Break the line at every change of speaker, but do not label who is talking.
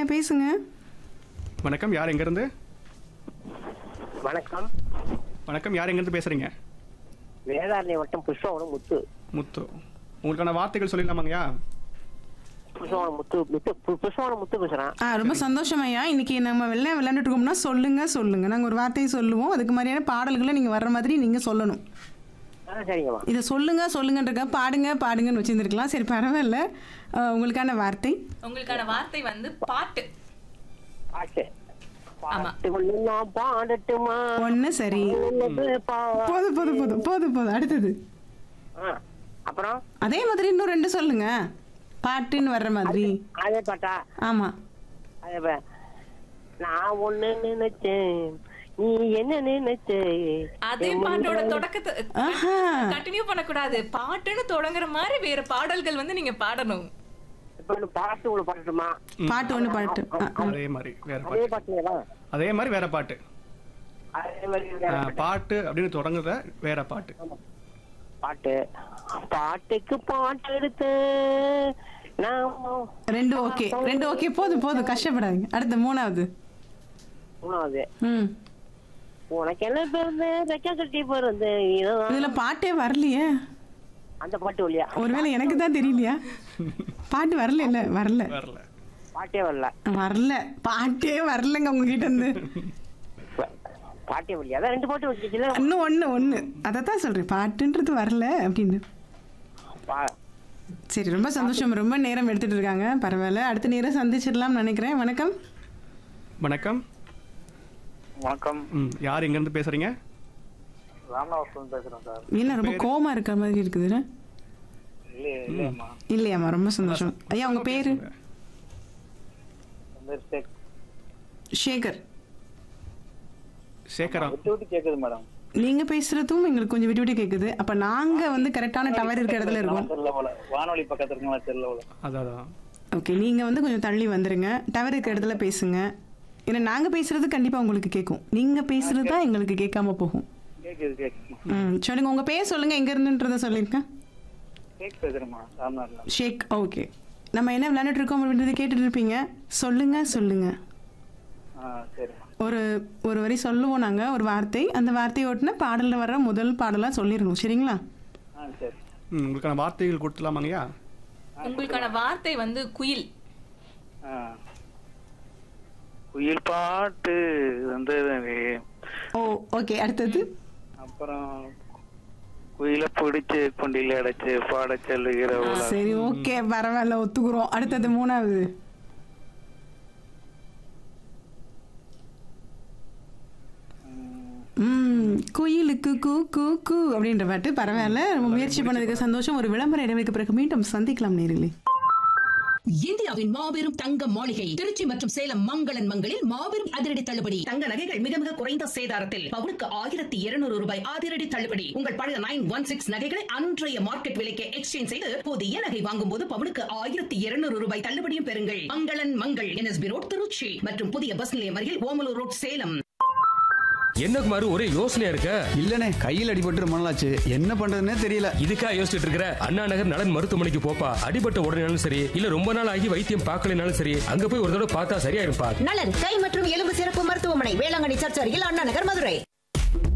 பேசுங்க
வணக்கம் யார் எங்கேருந்து
வணக்கம்
வணக்கம் யார் எங்கேருந்து பேசுகிறீங்க
வேதாரண்ய வட்டம் புஷ்பவனம் முத்து
முத்து உங்களுக்கான வார்த்தைகள் சொல்லிடலாமாங்கய்யா
புஷ்பவனம் முத்து முத்து பு- புஷ்பவனம் முத்து பேசுறேன்
ஆ ரொம்ப சந்தோஷம் ஐயா இன்னைக்கு நம்ம வெளில விளையாண்டுட்டு இருக்கோம்னா சொல்லுங்க சொல்லுங்க நாங்கள் ஒரு வார்த்தையை சொல்லுவோம் அதுக்கு மாதிரியான பாடல்களை நீங்கள் வர்ற மாதிரி நீங்கள் சொல்லணும்
ஆ சரிங்கம்மா
இதை சொல்லுங்க சொல்லுங்கன்றக்க பாடுங்க பாடுங்கன்னு வச்சிருந்துருக்கலாம் சரி பரவாயில்ல ஆ, உங்களுக்கான வார்த்தை
உங்களுக்கான வார்த்தை வந்து பாட்டு
பாட்டு
ஆமா.
பாட்டு ஒண்ணு நான் பாடட்டுமா
ஒன்று சரி
உள்ளது பா-
போதும் போதும் போதும் போதும் போதும் அடுத்தது
ஆ, அப்புறம்
அதே மாதிரி இன்னும் ரெண்டு சொல்லுங்க பாட்டுன்னு வர்ற மாதிரி
அதே பாட்டா
ஆமா
அதே பா- நான் ஒண்ணு நினைச்சேன் நீ என்ன நினைச்ச
அதே பாட்டோட தொடக்கத்தை
ஆஹா
கண்டினியூ பண்ணக்கூடாது பாட்டுன்னு தொடங்குற மாதிரி வேற பாடல்கள் வந்து நீங்க பாடணும்
இப்ப ஒண்ணு பாட்டு ஒண்ணு பாடட்டுமா
பாட்டு ஒன்று பாட்டு ஆ, ஆ.
அதே மாதிரி வேற
அதே
பாட்டு
பாட்டுங்களா
அதே மாதிரி வேற பாட்டு
அதே மாதிரி
ஆ,
வேற பாட்டு.
பாட்டு அப்படின்னு தொடங்குற வேற பாட்டு
பாட்டு பாட்டுக்கு பாட்டு எடுத்து நாம
ரெண்டு ஓகே ரெண்டு ஓகே போதும் போதும் கஷ்டப்படாதீங்க அடுத்த மூணாவது
மூணாவது
ம்
உனக்கு என்ன பிறந்து ரெக்க கட்டி பிறந்து இதுதான்.
இதுல பாட்டே வரலையே
அந்த பாட்டு இல்லையா
ஒருவேளை எனக்கு தான் தெரியலையா பாட்டு வரல இல்ல வரல
வரல
பாட்டே வரல
வரல பாட்டே வரலங்க உங்ககிட்ட இருந்து
பா- பாட்டே வரலையா அதான் ரெண்டு பாட்டு வச்சுச்சுல
இன்னும் ஒண்ணு ஒண்ணு அதை தான் சொல்றேன் பாட்டுன்றது வரல அப்படின்னு
பா-
சரி ரொம்ப சந்தோஷம் ரொம்ப நேரம் எடுத்துட்டு இருக்காங்க பரவாயில்ல அடுத்த நேரம் சந்திச்சிடலாம்னு நினைக்கிறேன் வணக்கம்
வணக்கம்
வணக்கம்
ம் யார் எங்கேருந்து பேசுகிறீங்க
ராமநாதபுரம் பேசுறேன் சார்
என்ன ரொம்ப கோமா இருக்கிற மாதிரி இருக்குதுன்னு
இல்லையே இல்லையம்மா
இல்லையாம்மா ரொம்ப சந்தோஷம் ஐயா உங்க பேரு
என் பேர் சேக்
சேகர்
சேகரா
விட்டு விட்டு கேக்குது மேடம்
நீங்க பேசுறதும் எங்களுக்கு கொஞ்சம் விட்டு விட்டு கேக்குது அப்ப நாங்க வந்து கரெக்டான டவர் இருக்கிற இடத்துல இருக்கோம்
தெரியல போல வானொலி பக்கத்துல இருக்கா தெரியல போல
அதான் அதான்
ஓகே நீங்க வந்து கொஞ்சம் தள்ளி வந்துருங்க டவர் இருக்கிற இடத்துல பேசுங்க ஏன்னா நாங்க பேசுறது கண்டிப்பா உங்களுக்கு கேட்கும் நீங்க பேசுறது தான் எங்களுக்கு கேட்காம போகும்
கேக்குது கேக்குது
ம் சொல்லுங்க உங்க பேர் சொல்லுங்க எங்க இருந்துன்றத சொல்லிருக்கேன்
கேக் பேசுறேம்மா ராமநாதபுரம்
ஷேக் ஓகே நம்ம என்ன விளையாண்டுட்டு இருக்கோம் அப்படின்றத கேட்டுட்டு இருப்பீங்க சொல்லுங்க சொல்லுங்க
ஆ சரிம்மா
ஒரு ஒரு வரி சொல்லுவோம் நாங்க ஒரு வார்த்தை அந்த வார்த்தையை ஒட்டின பாடல்ல வர முதல் பாடலா சொல்லிடணும் சரிங்களா
ஆ சரி
ம் உங்களுக்கான வார்த்தைகள் கொடுத்துலாமாங்கய்யா
உங்களுக்கான வார்த்தை வந்து குயில்
ஆ குயில் பாட்டு வந்ததே
ஓ ஓகே அடுத்தது
அப்புறம் குயில பிடிச்சு கொண்டில அடைச்சு பாட சொல்லுகிற உலகம்.
சரி ஓகே பரவாயில்ல ஒத்துக்குறோம் அடுத்தது மூணாவது ம் குயிலுக்கு கூ கூ கூ அப்படின்ற பாட்டு பரவாயில்ல நம்ம முயற்சி பண்ணதுக்கு சந்தோஷம் ஒரு விளம்பர இடைவெளிக்கு பிறகு மீண்டும் சந்திக்கலாம் நேர்களே
இந்தியாவின் மாபெரும் தங்க மாளிகை திருச்சி மற்றும் சேலம் மங்களன் மங்களில் மாபெரும் அதிரடி தள்ளுபடி தங்க நகைகள் மிக மிக குறைந்த சேதாரத்தில் பவுனுக்கு ஆயிரத்தி இருநூறு ரூபாய் அதிரடி தள்ளுபடி உங்கள் பழைய நைன் ஒன் சிக்ஸ் நகைகளை அன்றைய மார்க்கெட் விலைக்கு எக்ஸ்சேஞ்ச் செய்து புதிய நகை வாங்கும் போது பவுனுக்கு ஆயிரத்தி இருநூறு ரூபாய் தள்ளுபடியும் பெறுங்கள் மங்களன் மங்கள் என்எஸ்பி ரோட் திருச்சி மற்றும் புதிய பஸ் நிலையம் அருகில் ஓமலூர் ரோட் சேலம்
என்ன குமார் ஒரே யோசனையா இருக்க
இல்லனே கையில் அடிபட்டு ரொம்ப நாளாச்சு என்ன பண்றதுன்னே தெரியல
இதுக்கா யோசிச்சுட்டு இருக்கிற அண்ணா நகர் நலன் மருத்துவமனைக்கு போப்பா அடிபட்ட உடனேனாலும் சரி இல்ல ரொம்ப நாள் ஆகி வைத்தியம் பார்க்கலனாலும் சரி அங்க போய் ஒரு தடவை பார்த்தா சரியா இருப்பா
நலன் கை மற்றும் எலும்பு சிறப்பு மருத்துவமனை வேளாங்கண்ணி சர்ச் அருகில் அண்ணா நகர் மதுரை